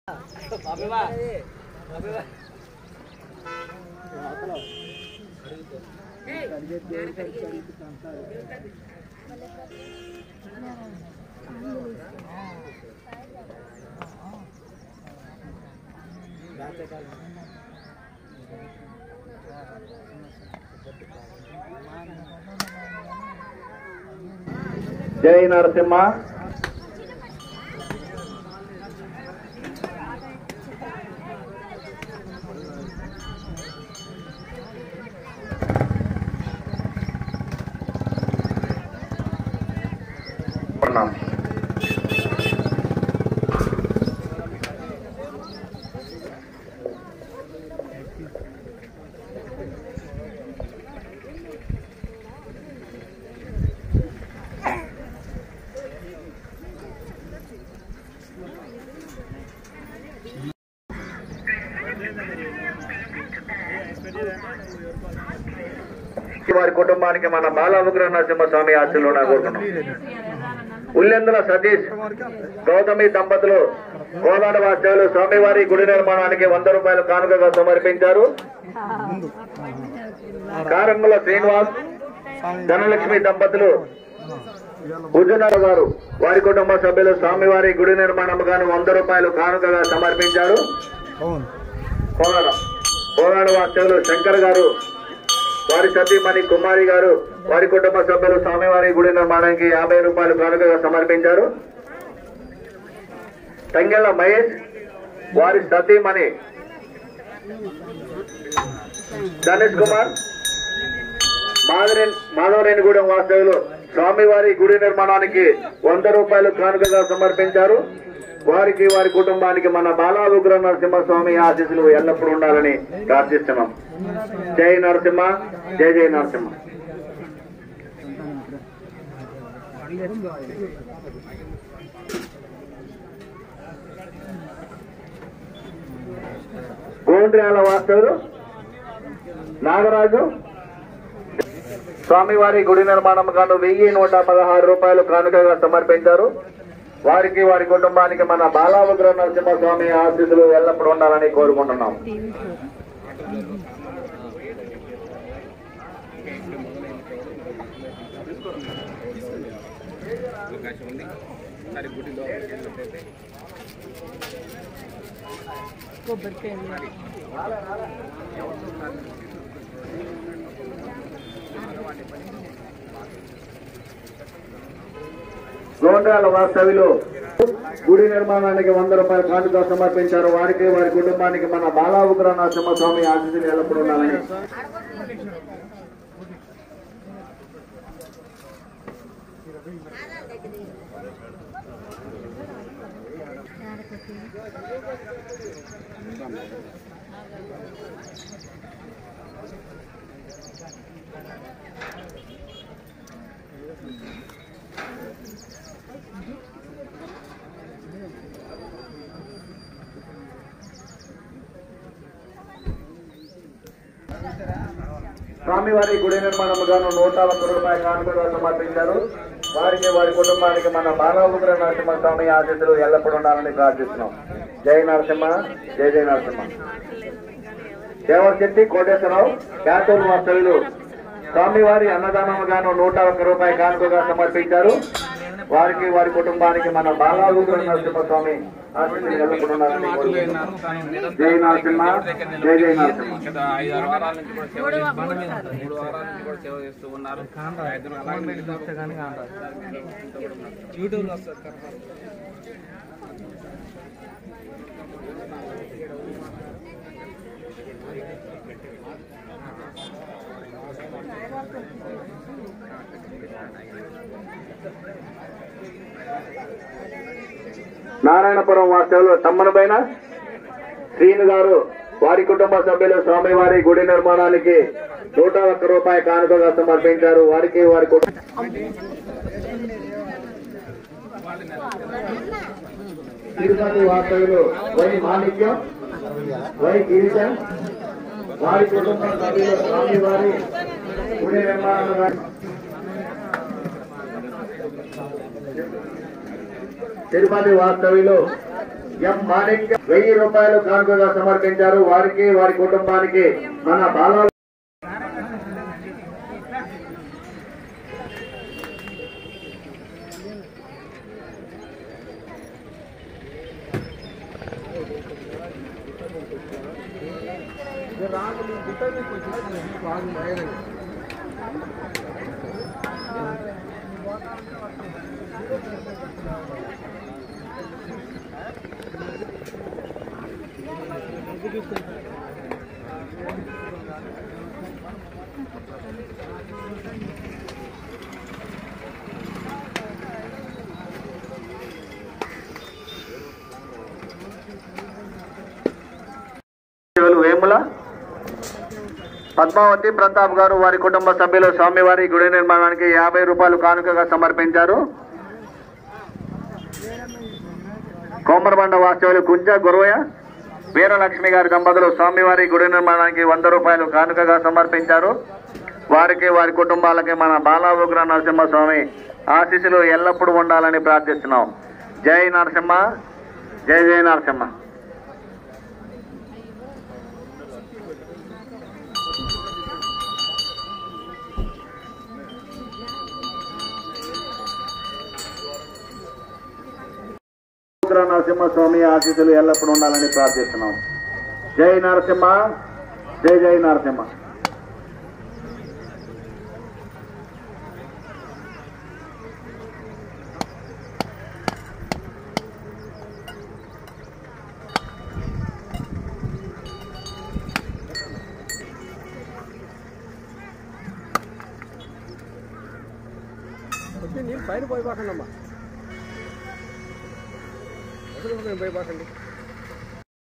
జై నరసింహ ఉన్నాం. వారి కుటుంబానికి మన బాలముగ్ర నరసింహస్వామి ఆశీస్సులు కోరుకున్నాం ఉల్లెందుల సతీష్ గౌతమి దంపతులు కోదాడ వాద్యాలు స్వామివారి గుడి నిర్మాణానికి వంద రూపాయలు కానుకగా సమర్పించారు కారంగుల శ్రీనివాస్ ధనలక్ష్మి దంపతులు హుజునార్ గారు వారి కుటుంబ సభ్యులు స్వామివారి గుడి నిర్మాణం గాను వంద రూపాయలు కానుకగా సమర్పించారు కోదాడ కోదాడ వాస్తవులు శంకర్ గారు వారి సతీమణి కుమారి గారు వారి కుటుంబ సభ్యులు స్వామివారి గుడి నిర్మాణానికి యాభై రూపాయలు కానుకగా సమర్పించారు తంగెళ్ల మహేష్ వారి సతీమణి ధనేష్ కుమార్ మాధవరే మాధవరేణిగూడెం వాస్తవులు స్వామివారి గుడి నిర్మాణానికి వంద రూపాయలు కానుకగా సమర్పించారు వారికి వారి కుటుంబానికి మన బాలావుగ్ర నరసింహస్వామి ఆశీస్సులు ఎల్లప్పుడూ ఉండాలని ప్రార్థిస్తున్నాం జై నరసింహ జై జై నరసింహ గోండ్ర్యాల వాస్తవులు నాగరాజు స్వామివారి గుడి నిర్మాణం గాను వెయ్యి నూట పదహారు రూపాయలు కానుకగా సమర్పించారు వారికి వారి కుటుంబానికి మన బాలావుగ్ర నరసింహస్వామి ఆశీస్సులు ఎల్లప్పుడూ ఉండాలని కోరుకుంటున్నాం గోండ్రాల వాస్తవ్యులు గుడి నిర్మాణానికి వంద రూపాయల కానుక సమర్పించారు వారికి వారి కుటుంబానికి మన బాలావుగ్ర నరసింహస్వామి ఆశీస్సులు ఎల్లప్పుడూ ఉండాలని స్వామివారి గుడి నిర్మాణం గాను నూట ఒక్క రూపాయల కానుకగా సమర్పించారు వారికి వారి కుటుంబానికి మన బాలావుగ్ర నరసింహ స్వామి ఆశీస్సులు ఎల్లప్పుడూ ఉండాలని ప్రార్థిస్తున్నాం జై నరసింహ జై జై నరసింహ దేవశెట్టి కోటేశ్వరరావు క్యాతూరు వాస్తవ్యులు స్వామివారి అన్నదానం గాను నూట ఒక్క రూపాయి కానుకగా సమర్పించారు వారికి వారి కుటుంబానికి మన బాలావుగ్ర నరసింహ స్వామి ఆశీస్సులు ఎల్లప్పుడూ ఉండాలని కోరుకుంటున్నాం. జై నరసింహ జై జై నరసింహ గత ఐదు ఆరు వారాల నుంచి కూడా సేవ చేస్తున్నారు మూడు వారాల నుంచి కూడా సేవ చేస్తూ ఉన్నారు ఇద్దరు అలాగే మిగతా యూట్యూబ్లో వస్తారు నారాయణపురం వాస్తవులు తమ్మనపైన శ్రీను గారు వారి కుటుంబ సభ్యులు స్వామివారి గుడి నిర్మాణానికి నూట ఒక్క రూపాయి కానుకగా సమర్పించారు వారికి వారి కుటుంబ తిరుపతి వాస్తవులు వై మాణిక్యం వై గిరిజన్ వారి కుటుంబ సభ్యులు స్వామివారి గుడి నిర్మాణానికి తిరుపతి వాస్తవ్యులు ఎం మాణిక్య వెయ్యి రూపాయలు కానుకగా సమర్పించారు వారికి వారి కుటుంబానికి మన బాల వేముల పద్మావతి ప్రతాప్ గారు వారి కుటుంబ సభ్యులు స్వామివారి గుడి నిర్మాణానికి యాభై రూపాయలు కానుకగా సమర్పించారు కోమరబండ వాస్తవులు కుంజ గురవయ్య వీరలక్ష్మి గారి దంపతులు స్వామివారి గుడి నిర్మాణానికి వంద రూపాయలు కానుకగా సమర్పించారు వారికి వారి కుటుంబాలకి మన బాలా ఉగ్ర నరసింహస్వామి ఆశీస్సులు ఎల్లప్పుడూ ఉండాలని ప్రార్థిస్తున్నాం జై నరసింహ జై జై నరసింహ ఉగ్ర నరసింహస్వామి ఆశీస్సులు ఎల్లప్పుడూ ఉండాలని ప్రార్థిస్తున్నాం జై నరసింహ జై జై నరసింహ నీళ్ళు పైన పోయిపోకండి అమ్మా పోయిపోకండి